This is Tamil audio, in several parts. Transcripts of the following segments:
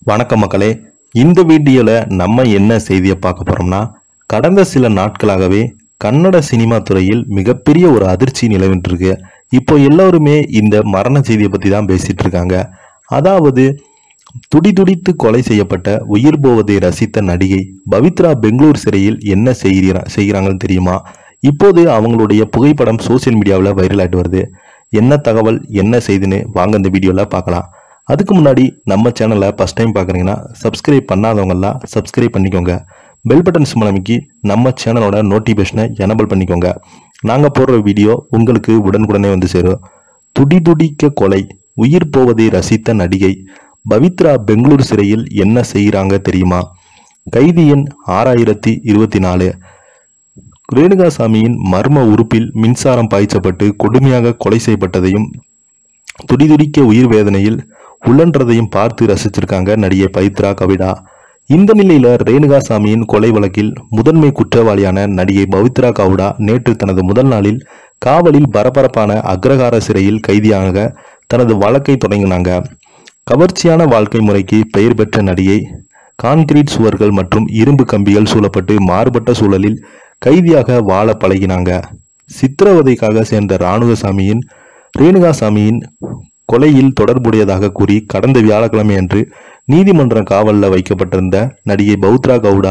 வணக்கம் மக்களே இந்த வீடியோல நம்ம என்ன செய்தியை பார்க்க போறோம்னா கடந்த சில நாட்களாகவே கன்னட சினிமா துறையில் மிகப்பெரிய ஒரு அதிர்ச்சி நிலவிட்டு இருக்கு இப்போ எல்லோருமே இந்த மரண செய்தியை பத்தி தான் பேசிட்டு இருக்காங்க அதாவது துடிதுடித்து கொலை செய்யப்பட்ட உயிர் போவதை ரசித்த நடிகை பவித்ரா பெங்களூர் சிறையில் என்ன செய்கிறா செய்கிறாங்கன்னு தெரியுமா இப்போது அவங்களுடைய புகைப்படம் சோஷியல் மீடியாவில் வைரல் ஆகிட்டு வருது என்ன தகவல் என்ன செய்துன்னு வாங்க இந்த வீடியோவில் பார்க்கலாம் அதுக்கு முன்னாடி நம்ம சேனலை ஃபஸ்ட் டைம் பார்க்குறீங்கன்னா சப்ஸ்கிரைப் பண்ணாதவங்கெல்லாம் சப்ஸ்கிரைப் பண்ணிக்கோங்க பெல் பட்டன் சிம்பிள் அமைக்கி நம்ம சேனலோட நோட்டிஃபிகேஷனை எனபிள் பண்ணிக்கோங்க நாங்கள் போடுற வீடியோ உங்களுக்கு உடனுக்குடனே வந்து சேரும் துடி துடிக்க கொலை உயிர் போவதை ரசித்த நடிகை பவித்ரா பெங்களூர் சிறையில் என்ன செய்கிறாங்க தெரியுமா கைதி எண் ஆறாயிரத்தி இருபத்தி நாலு ரேணுகாசாமியின் மர்ம உறுப்பில் மின்சாரம் பாய்ச்சப்பட்டு கொடுமையாக கொலை செய்யப்பட்டதையும் துடிதுடிக்க உயிர் வேதனையில் உழன்றதையும் பார்த்து ரசிச்சிருக்காங்க நடிகை பவித்ரா கவிடா இந்த நிலையில ரேணுகாசாமியின் கொலை வழக்கில் முதன்மை குற்றவாளியான நடிகை பவித்ரா கவுடா நேற்று தனது முதல் நாளில் காவலில் பரபரப்பான அக்ரஹார சிறையில் கைதியாக தனது வழக்கை தொடங்கினாங்க கவர்ச்சியான வாழ்க்கை முறைக்கு பெயர் பெற்ற நடிகை கான்கிரீட் சுவர்கள் மற்றும் இரும்பு கம்பிகள் சூழப்பட்டு மாறுபட்ட சூழலில் கைதியாக வாழ பழகினாங்க சித்திரவதைக்காக சேர்ந்த ராணுவசாமியின் ரேணுகாசாமியின் கொலையில் தொடர்புடையதாக கூறி கடந்த வியாழக்கிழமை அன்று நீதிமன்ற காவலில் வைக்கப்பட்டிருந்த நடிகை பௌத்ரா கவுடா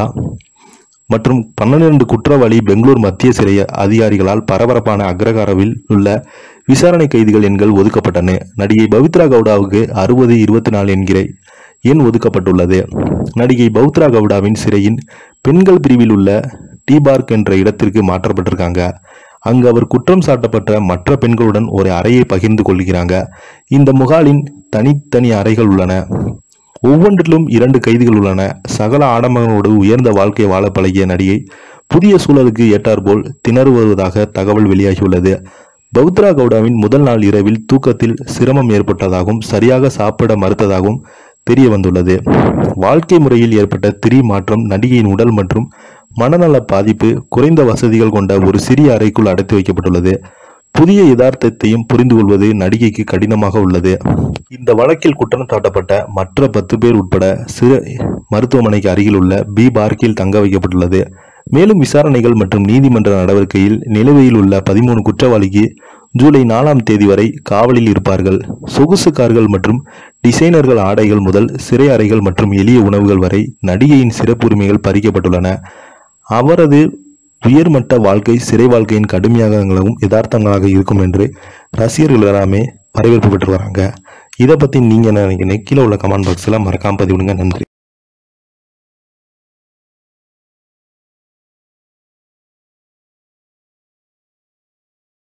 மற்றும் பன்னிரண்டு குற்றவாளி பெங்களூர் மத்திய சிறை அதிகாரிகளால் பரபரப்பான அக்ரகாரவில் உள்ள விசாரணை கைதிகள் எண்கள் ஒதுக்கப்பட்டன நடிகை பவித்ரா கவுடாவுக்கு அறுபது இருபத்தி நாலு என்கிற எண் ஒதுக்கப்பட்டுள்ளது நடிகை பௌத்ரா கவுடாவின் சிறையின் பெண்கள் பிரிவில் உள்ள டீபார்க் என்ற இடத்திற்கு மாற்றப்பட்டிருக்காங்க அங்கு அவர் குற்றம் சாட்டப்பட்ட மற்ற பெண்களுடன் ஒரு அறையை பகிர்ந்து கொள்கிறாங்க இந்த முகாலின் தனித்தனி அறைகள் உள்ளன ஒவ்வொன்றிலும் இரண்டு கைதிகள் உள்ளன சகல ஆடம்பரங்களோடு உயர்ந்த வாழ்க்கை வாழ பழகிய நடிகை புதிய சூழலுக்கு ஏற்றாற்போல் திணறுவதாக தகவல் வெளியாகியுள்ளது பௌத்ரா கவுடாவின் முதல் நாள் இரவில் தூக்கத்தில் சிரமம் ஏற்பட்டதாகவும் சரியாக சாப்பிட மறுத்ததாகவும் தெரிய வந்துள்ளது வாழ்க்கை முறையில் ஏற்பட்ட திரி மாற்றம் நடிகையின் உடல் மற்றும் மனநல பாதிப்பு குறைந்த வசதிகள் கொண்ட ஒரு சிறிய அறைக்குள் அடைத்து வைக்கப்பட்டுள்ளது புதிய யதார்த்தத்தையும் புரிந்து கொள்வது நடிகைக்கு கடினமாக உள்ளது இந்த வழக்கில் குற்றம் சாட்டப்பட்ட மற்ற பத்து பேர் உட்பட சிறு மருத்துவமனைக்கு அருகில் உள்ள பி பார்க்கில் தங்க வைக்கப்பட்டுள்ளது மேலும் விசாரணைகள் மற்றும் நீதிமன்ற நடவடிக்கையில் நிலுவையில் உள்ள பதிமூணு குற்றவாளிக்கு ஜூலை நாலாம் தேதி வரை காவலில் இருப்பார்கள் சொகுசு கார்கள் மற்றும் டிசைனர்கள் ஆடைகள் முதல் சிறை அறைகள் மற்றும் எளிய உணவுகள் வரை நடிகையின் சிறப்புரிமைகள் பறிக்கப்பட்டுள்ளன அவரது உயர்மட்ட வாழ்க்கை சிறை வாழ்க்கையின் கடுமையாகவும் யதார்த்தங்களாக இருக்கும் என்று ரசிகர்கள் எல்லாமே வரவேற்பு பெற்று வராங்க இதை பற்றி நீங்கள் என்ன நினைக்கிறீங்க கீழே உள்ள கமெண்ட் பாக்ஸில் மறக்காம பதிவிடுங்க நன்றி